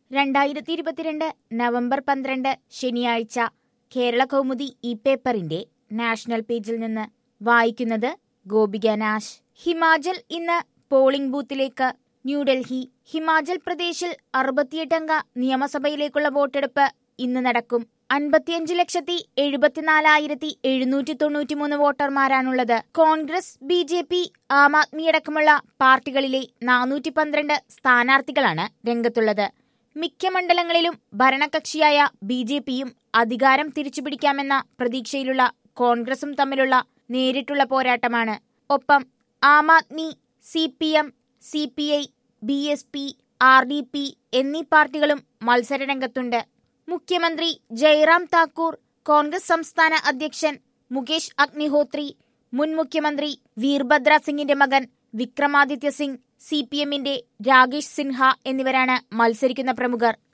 രണ്ടായിരത്തി ഇരുപത്തിരണ്ട് നവംബർ പന്ത്രണ്ട് ശനിയാഴ്ച കേരള കൗമുദി ഈ പേപ്പറിന്റെ നാഷണൽ പേജിൽ നിന്ന് വായിക്കുന്നത് ഗോപിക നാശ് ഹിമാചൽ ഇന്ന് പോളിംഗ് ബൂത്തിലേക്ക് ന്യൂഡൽഹി ഹിമാചൽ പ്രദേശിൽ അറുപത്തിയെട്ടംഗ നിയമസഭയിലേക്കുള്ള വോട്ടെടുപ്പ് ഇന്ന് നടക്കും അൻപത്തിയഞ്ച് ലക്ഷത്തി എഴുപത്തിനാലായിരത്തി എഴുന്നൂറ്റി തൊണ്ണൂറ്റിമൂന്ന് വോട്ടർമാരാണുള്ളത് Congress B J P Aam Aadmi അടക്കമുള്ള പാർട്ടികളിലെ നാനൂറ്റി പന്ത്രണ്ട് സ്ഥാനാർത്ഥികളാണ് രംഗത്തുള്ളത് മിക്ക മണ്ഡലങ്ങളിലും ഭരണകക്ഷിയായ ബി ജെ പിയും അധികാരം തിരിച്ചുപിടിക്കാമെന്ന പ്രതീക്ഷയിലുള്ള കോൺഗ്രസും തമ്മിലുള്ള നേരിട്ടുള്ള പോരാട്ടമാണ് ഒപ്പം Aam Aadmi C P M C P I B S P R D P എന്നീ പാർട്ടികളും മത്സരരംഗത്തുണ്ട് മുഖ്യമന്ത്രി ജയ്റാം താക്കൂർ കോൺഗ്രസ് സംസ്ഥാന അധ്യക്ഷൻ മുകേഷ് അഗ്നിഹോത്രി മുൻ മുഖ്യമന്ത്രി വീർഭദ്ര സിംഗിന്റെ മകൻ വിക്രമാദിത്യ സിംഗ് സി പി എമ്മിന്റെ രാകേഷ് സിൻഹ എന്നിവരാണ് മത്സരിക്കുന്ന പ്രമുഖർ